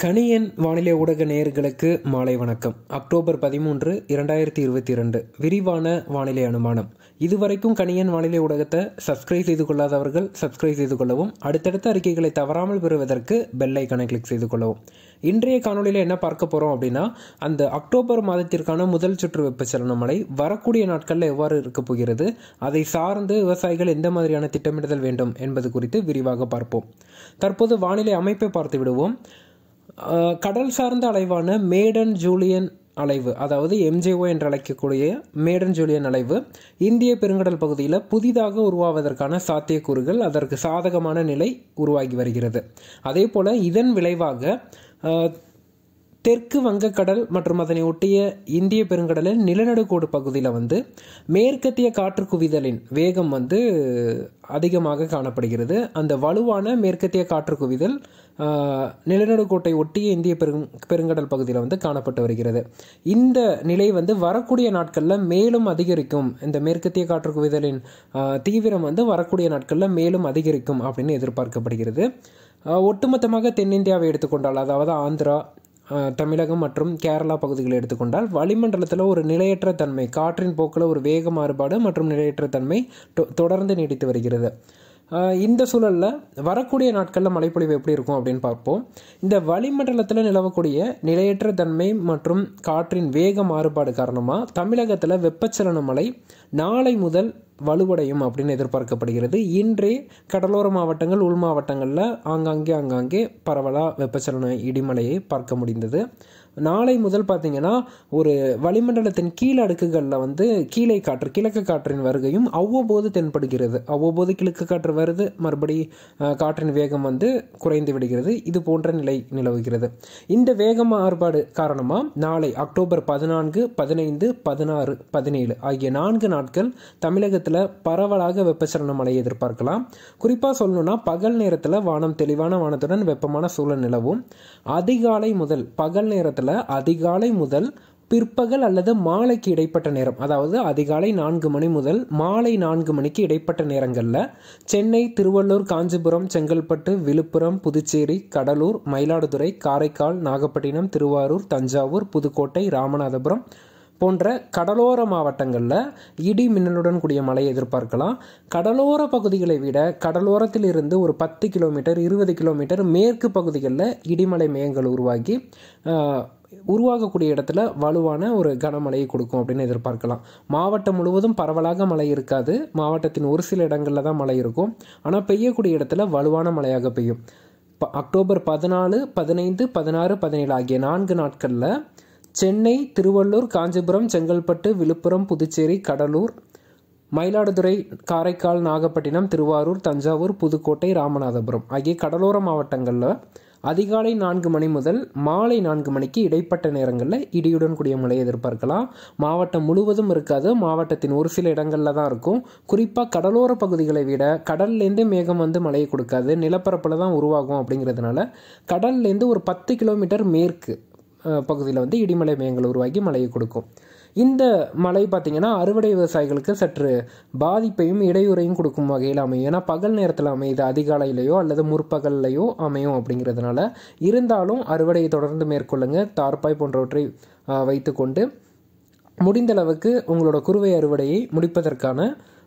கணியன் வானிலை ஊடக நேயர்களுக்கு மாலை வணக்கம் அக்டோபர் பதிமூன்று இரண்டாயிரத்தி இருபத்தி இரண்டு விரிவான வானிலை அனுமானம் இதுவரைக்கும் கணியன் வானிலை ஊடகத்தை சப்ஸ்கிரைப் செய்து கொள்ளாதவர்கள் சப்ஸ்கிரைப் செய்து கொள்ளவும் அடுத்தடுத்த அறிக்கைகளை தவறாமல் பெறுவதற்கு பெல் ஐக்கனை கிளிக் செய்து கொள்ளவும் இன்றைய காணொலியில் என்ன பார்க்க போகிறோம் அப்படின்னா அந்த அக்டோபர் மாதத்திற்கான முதல் சுற்று வெப்பச்சலன மழை வரக்கூடிய நாட்களில் எவ்வாறு இருக்கப் போகிறது அதை சார்ந்து விவசாயிகள் எந்த மாதிரியான திட்டமிடுதல் வேண்டும் என்பது குறித்து விரிவாக பார்ப்போம் தற்போது வானிலை அமைப்பை பார்த்து விடுவோம் அஹ், கடல் சார்ந்த அலைவான மேடன் ஜூலியன் அலைவு அதாவது எம்ஜேஓ என்று அழைக்கக்கூடிய மேடன் ஜூலியன் அலைவு இந்திய பெருங்கடல் பகுதியில் புதிதாக உருவாவதற்கான சாத்தியக்கூறுகள் அதற்கு சாதகமான நிலை உருவாகி வருகிறது அதே போல இதன் விளைவாக அஹ், தெற்கு வங்கக்கடல் மற்றும் அதனை ஒட்டிய இந்திய பெருங்கடலில் நிலநடுக்கோடு பகுதியில் வந்து மேற்கத்திய காற்று குவிதலின் வேகம் வந்து அதிகமாக காணப்படுகிறது அந்த வலுவான மேற்கத்திய காற்று குவிதல் ஆஹ், நிலநடுக்கோட்டை ஒட்டிய இந்திய பெருங் பெருங்கடல் பகுதியில் வந்து காணப்பட்டு வருகிறது இந்த நிலை வந்து வரக்கூடிய நாட்களில் மேலும் அதிகரிக்கும் இந்த மேற்கத்திய காற்று குவிதலின் ஆஹ், தீவிரம் வந்து வரக்கூடிய நாட்களில் மேலும் அதிகரிக்கும் அப்படின்னு எதிர்பார்க்கப்படுகிறது ஆஹ், ஒட்டுமொத்தமாக தென்னிந்தியாவை எடுத்துக்கொண்டால் அதாவது ஆந்திரா அஹ், தமிழகம் மற்றும் கேரளா பகுதிகளை எடுத்துக்கொண்டால் வளிமண்டலத்தில் ஒரு நிலையற்ற தன்மை காற்றின் போக்கில் ஒரு வேக மாறுபாடு மற்றும் நிலையற்ற தன்மை தொ- தொடர்ந்து நீடித்து வருகிறது அஹ், இந்த சூழலில் வரக்கூடிய நாட்களில் மழைப்பொழிவு எப்படி இருக்கும் அப்படின்னு பார்ப்போம் இந்த வளிமண்டலத்தில் நிலவக்கூடிய நிலையற்ற தன்மை மற்றும் காற்றின் வேக மாறுபாடு காரணமாக தமிழகத்தில் வெப்பச்சலன மழை நாளை முதல் வலுவடையும் அப்படின்னு எதிர்பார்க்கப்படுகிறது இன்றே கடலோர மாவட்டங்கள் உள் மாவட்டங்களில் ஆங்காங்கே ஆங்காங்கே பரவலாக வெப்பச்சலன இடிமலையை பார்க்க முடிந்தது நாளை முதல் பார்த்தீங்கன்னா ஒரு வளிமண்டலத்தின் கீழ் அடுக்குகளில் வந்து கீழே காற்று கிழக்கு காற்றின் வருகையும் அவ்வப்போது தென்படுகிறது அவ்வப்போது கிழக்கு காற்று வருது மறுபடி அஹ், காற்றின் வேகம் வந்து குறைந்து விடுகிறது இது போன்ற நிலை நிலவுகிறது இந்த வேக மாறுபாடு காரணமாக நாளை அக்டோபர் பதினான்கு பதினைந்து பதினாறு பதினேழு ஆகிய நான்கு நாட்கள் தமிழகத்தில் பரவலாக வெப்பச்சலன மழை எதிர்பார்க்கலாம் குறிப்பாக சொல்லணும்னா பகல் நேரத்தில் வானம் தெளிவான வானத்துடன் வெப்பமான சூழல் நிலவும் அதிகாலை முதல் பகல் நேரத்தில் அதிகாலை முதல் பிற்பகல் அல்லது மாலைக்கு இடைப்பட்ட நேரம் அதாவது அதிகாலை நான்கு மணி முதல் மாலை நான்கு மணிக்கு இடைப்பட்ட நேரங்களில் சென்னை திருவள்ளூர் காஞ்சிபுரம் செங்கல்பட்டு விழுப்புரம் புதுச்சேரி கடலூர் மயிலாடுதுறை காரைக்கால் நாகப்பட்டினம் திருவாரூர் தஞ்சாவூர் புதுக்கோட்டை ராமநாதபுரம் போன்ற கடலோர மாவட்டங்களில் இடி மின்னலுடன் கூடிய மழை எதிர்பார்க்கலாம் கடலோர பகுதிகளை விட கடலோரத்தில் இருந்து ஒரு பத்து கிலோமீட்டர் இருபது கிலோமீட்டர் மேற்கு பகுதிகளில் இடிமலை மேகங்கள் உருவாகி ஆஹ், உருவாகக்கூடிய இடத்துல வலுவான ஒரு கனமழையை கொடுக்கும் அப்படின்னு எதிர்பார்க்கலாம் மாவட்டம் முழுவதும் பரவலாக மழை இருக்காது மாவட்டத்தின் ஒரு சில இடங்களில் தான் மழை இருக்கும் ஆனால் பெய்யக்கூடிய இடத்துல வலுவான மழையாக பெய்யும் ப- அக்டோபர் பதினாலு பதினைந்து பதினாறு பதினேழு ஆகிய நான்கு நாட்களில் சென்னை திருவள்ளூர் காஞ்சிபுரம் செங்கல்பட்டு விழுப்புரம் புதுச்சேரி கடலூர் மயிலாடுதுறை காரைக்கால் நாகப்பட்டினம் திருவாரூர் தஞ்சாவூர் புதுக்கோட்டை ராமநாதபுரம் ஆகிய கடலோர மாவட்டங்களில் அதிகாலை நான்கு மணி முதல் மாலை நான்கு மணிக்கு இடைப்பட்ட நேரங்களில் இடியுடன் கூடிய மழை எதிர்பார்க்கலாம் மாவட்டம் முழுவதும் இருக்காது மாவட்டத்தின் ஒரு சில இடங்களில் தான் இருக்கும் குறிப்பாக கடலோர பகுதிகளை விட கடல்லேருந்து மேகம் வந்து மழையை கொடுக்காது நிலப்பரப்பில் தான் உருவாகும் அப்படிங்கிறதுனால கடல்லேருந்து ஒரு பத்து கிலோமீட்டர் மேற்கு பகுதியில் வந்து இடிமலை மேகங்கள் உருவாகி மழையை கொடுக்கும் இந்த மழை பார்த்திங்கன்னா அறுவடை விவசாயிகளுக்கு சற்று பாதிப்பையும் இடையூறையும் கொடுக்கும் வகையில் அமையும் ஏன்னா பகல் நேரத்தில் அமையுது அதிகாலையிலையோ அல்லது முற்பகல்லையோ அமையும் அப்படிங்கிறதுனால இருந்தாலும் அறுவடையை தொடர்ந்து மேற்கொள்ளுங்க தார்பாய் போன்றவற்றை ஆ, வைத்துக்கொண்டு முடிந்த அளவுக்கு உங்களோட குறுவை அறுவடையை முடிப்பதற்கான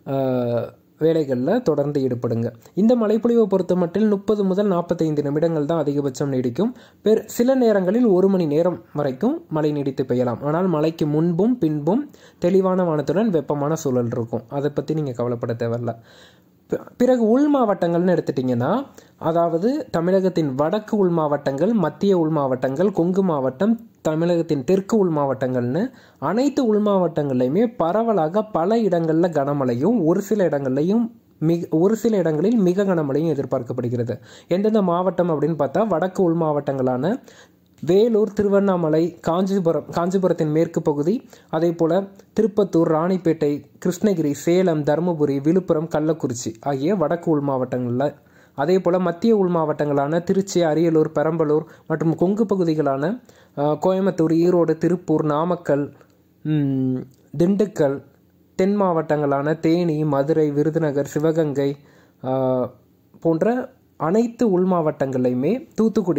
வேலைகளில் தொடர்ந்து ஈடுபடுங்க இந்த மழைப்பொழிவை பொறுத்த மட்டில் முப்பது முதல் நாற்பத்தைந்து நிமிடங்கள் தான் அதிகபட்சம் நீடிக்கும் பெரு சில நேரங்களில் ஒரு மணி நேரம் வரைக்கும் மழை நீடித்து பெய்யலாம் ஆனால் மழைக்கு முன்பும் பின்பும் தெளிவான வானத்துடன் வெப்பமான சூழல் இருக்கும் அதை பற்றி நீங்கள் கவலைப்பட தேவையில்ல பி- பிறகு உள் மாவட்டங்கள்னு எடுத்துட்டிங்கன்னா அதாவது தமிழகத்தின் வடக்கு உள் மாவட்டங்கள் மத்திய உள் மாவட்டங்கள் கொங்கு மாவட்டம் தமிழகத்தின் தெற்கு உள் மாவட்டங்கள்னு அனைத்து உள் மாவட்டங்கள்லையுமே பரவலாக பல இடங்களில் கனமழையும் ஒரு சில இடங்கள்லையும் மிக ஒரு சில இடங்களில் மிக கனமழையும் எதிர்பார்க்கப்படுகிறது எந்தெந்த மாவட்டம் அப்படின்னு பார்த்தா வடக்கு உள் மாவட்டங்களான வேலூர் திருவண்ணாமலை காஞ்சிபுரம் காஞ்சிபுரத்தின் மேற்கு பகுதி அதே போல திருப்பத்தூர் ராணிப்பேட்டை கிருஷ்ணகிரி சேலம் தருமபுரி விழுப்புரம் கள்ளக்குறிச்சி ஆகிய வடக்கு உள் மாவட்டங்களில் அதே போல் மத்திய உள் மாவட்டங்களான திருச்சி அரியலூர் பெரம்பலூர் மற்றும் கொங்கு பகுதிகளான அஹ், கோயம்புத்தூர் ஈரோடு திருப்பூர் நாமக்கல் ம், திண்டுக்கல் தென் மாவட்டங்களான தேனி மதுரை விருதுநகர் சிவகங்கை ஆஹ், போன்ற அனைத்து உள் மாவட்டங்களையுமே தூத்துக்குடி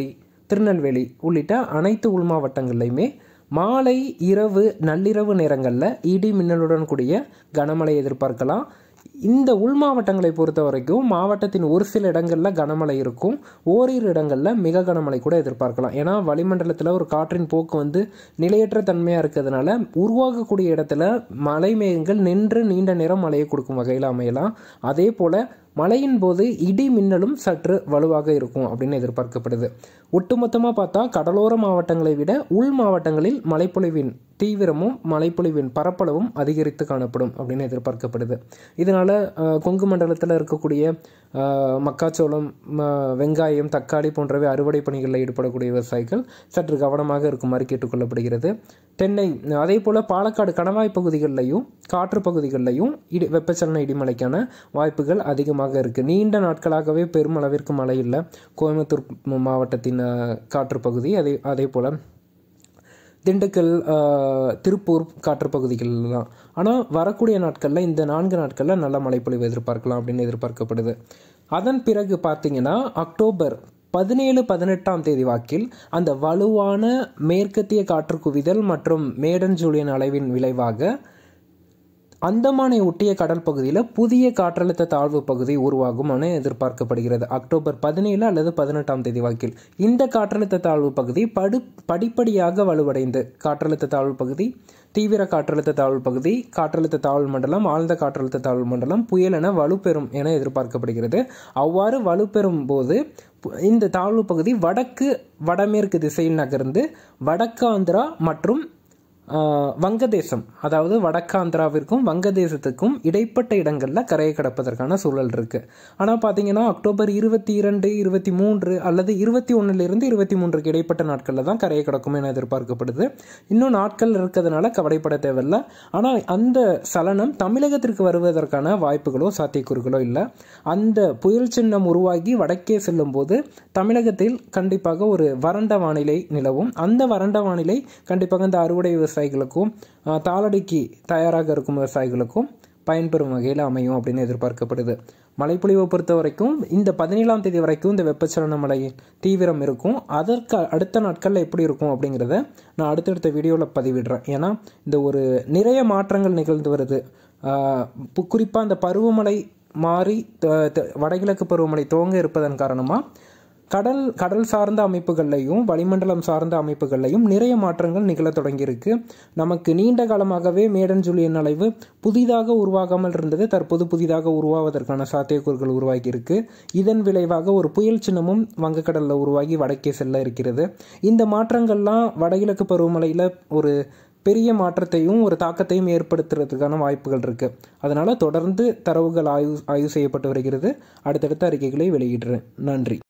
திருநெல்வேலி உள்ளிட்ட அனைத்து உள் மாவட்டங்கள்லையுமே மாலை இரவு நள்ளிரவு நேரங்களில் இடி மின்னலுடன் கூடிய கனமழை எதிர்பார்க்கலாம் இந்த உள் மாவட்டங்களை பொறுத்த வரைக்கும் மாவட்டத்தின் ஒரு சில இடங்களில் கனமழை இருக்கும் ஓரிரு இடங்களில் மிக கனமழை கூட எதிர்பார்க்கலாம் ஏன்னா வளிமண்டலத்தில் ஒரு காற்றின் போக்கு வந்து நிலையற்ற தன்மையாக இருக்கிறதுனால உருவாகக்கூடிய இடத்துல மழை மேகங்கள் நின்று நீண்ட நேரம் மழையை கொடுக்கும் வகையில் அமையலாம் அதே போல் மழையின் போது இடி மின்னலும் சற்று வலுவாக இருக்கும் அப்படின்னு எதிர்பார்க்கப்படுது ஒட்டுமொத்தமாக பார்த்தா கடலோர மாவட்டங்களை விட உள் மாவட்டங்களில் மழைப்பொழிவின் தீவிரமும் மழைப்பொழிவின் பரப்பளவும் அதிகரித்து காணப்படும் அப்படின்னு எதிர்பார்க்கப்படுது இதனால் கொங்கு மண்டலத்தில் இருக்கக்கூடிய அஹ், மக்காச்சோளம் ம, வெங்காயம் தக்காளி போன்றவை அறுவடை பணிகளில் ஈடுபடக்கூடிய விவசாயிகள் சற்று கவனமாக இருக்குமாறு கேட்டுக்கொள்ளப்படுகிறது தென்னை அதே போல் பாலக்காடு கணவாய் பகுதிகளிலையும் காற்று பகுதிகளிலையும் இடி வெப்பச்சலன இடிமலைக்கான வாய்ப்புகள் அதிகமாக இருக்குது நீண்ட நாட்களாகவே பெருமளவிற்கு மழை இல்லை கோயம்புத்தூர் மாவட்டத்தின் அஹ், காற்று பகுதி அதே அதே போல் திண்டுக்கல் ஆஹ், திருப்பூர் காற்று பகுதிகள் தான் ஆனால் வரக்கூடிய நாட்களில் இந்த நான்கு நாட்களில் நல்ல மழைப்பொழிவு எதிர்பார்க்கலாம் அப்படின்னு எதிர்பார்க்கப்படுது அதன் பிறகு பார்த்தீங்கன்னா அக்டோபர் பதினேழு பதினெட்டாம் தேதி வாக்கில் அந்த வலுவான மேற்கத்திய காற்று குவிதல் மற்றும் மேடன் ஜூலியன் அளவின் விளைவாக அந்தமானை ஒட்டிய கடல் பகுதியில் புதிய காற்றழுத்த தாழ்வு பகுதி உருவாகும் என எதிர்பார்க்கப்படுகிறது அக்டோபர் பதினேழு அல்லது பதினெட்டாம் தேதி வாக்கில் இந்த காற்றழுத்த தாழ்வு பகுதி படு படிப்படியாக வலுவடைந்து காற்றழுத்த தாழ்வு பகுதி தீவிர காற்றழுத்த தாழ்வு பகுதி காற்றழுத்த தாழ்வு மண்டலம் ஆழ்ந்த காற்றழுத்த தாழ்வு மண்டலம் புயல் என வலுப்பெறும் என எதிர்பார்க்கப்படுகிறது அவ்வாறு வலுப்பெறும் போது பு- இந்த தாழ்வு பகுதி வடக்கு வடமேற்கு திசையில் நகர்ந்து வடக்கு ஆந்திரா மற்றும் ஆஹ், வங்கதேசம் அதாவது வடக்காந்திராவிற்கும் வங்கதேசத்துக்கும் இடைப்பட்ட இடங்களில் கரையை கடப்பதற்கான சூழல் இருக்கு ஆனால் பார்த்தீங்கன்னா அக்டோபர் இருபத்தி இரண்டு இருபத்தி மூன்று அல்லது இருபத்தி ஒன்றிலிருந்து இருபத்தி மூன்றுக்கு இடைப்பட்ட நாட்களில் தான் கரையை கடக்கும் என எதிர்பார்க்கப்படுது இன்னும் நாட்கள் இருக்கிறதுனால கவலைப்பட தேவையில்லை ஆனால் அந்த சலனம் தமிழகத்திற்கு வருவதற்கான வாய்ப்புகளோ சாத்தியக்கூறுகளோ இல்லை அந்த புயல் சின்னம் உருவாகி வடக்கே செல்லும் போது தமிழகத்தில் கண்டிப்பாக ஒரு வறண்ட வானிலை நிலவும் அந்த வறண்ட வானிலை கண்டிப்பாக இந்த அறுவடை விவசாயிகளுக்கும் ஆஹ், தாளடிக்கு தயாராக இருக்கும் விவசாயிகளுக்கும் பயன்பெறும் வகையில் அமையும் அப்படின்னு எதிர்பார்க்கப்படுது மழைப்பொழிவை பொறுத்த வரைக்கும் இந்த பதினேழாம் தேதி வரைக்கும் இந்த வெப்பச்சலன மழை தீவிரம் இருக்கும் அதற்கு அடுத்த நாட்களில் எப்படி இருக்கும் அப்படிங்கிறத நான் அடுத்தடுத்த வீடியோவில் பதிவிடுறேன் ஏன்னா இந்த ஒரு நிறைய மாற்றங்கள் நிகழ்ந்து வருது குறிப்பாக அந்த பருவமழை மாறி த- த- வடகிழக்கு பருவமழை துவங்க இருப்பதன் காரணமாக கடல் கடல் சார்ந்த அமைப்புகள்லையும் வளிமண்டலம் சார்ந்த அமைப்புகள்லையும் நிறைய மாற்றங்கள் நிகழத் தொடங்கியிருக்கு நமக்கு நீண்ட காலமாகவே மேடன் ஜூலியன் அலைவு புதிதாக உருவாகாமல் இருந்தது தற்போது புதிதாக உருவாவதற்கான சாத்தியக்கூறுகள் உருவாகி இருக்கு இதன் விளைவாக ஒரு புயல் சின்னமும் வங்கக்கடலில் உருவாகி வடக்கே செல்ல இருக்கிறது இந்த மாற்றங்கள்லாம் வடகிழக்கு பருவமழையில் ஒரு பெரிய மாற்றத்தையும் ஒரு தாக்கத்தையும் ஏற்படுத்துறதுக்கான வாய்ப்புகள் இருக்கு அதனால தொடர்ந்து தரவுகள் ஆய்வு ஆய்வு செய்யப்பட்டு வருகிறது அடுத்தடுத்த அறிக்கைகளை வெளியிடுறேன் நன்றி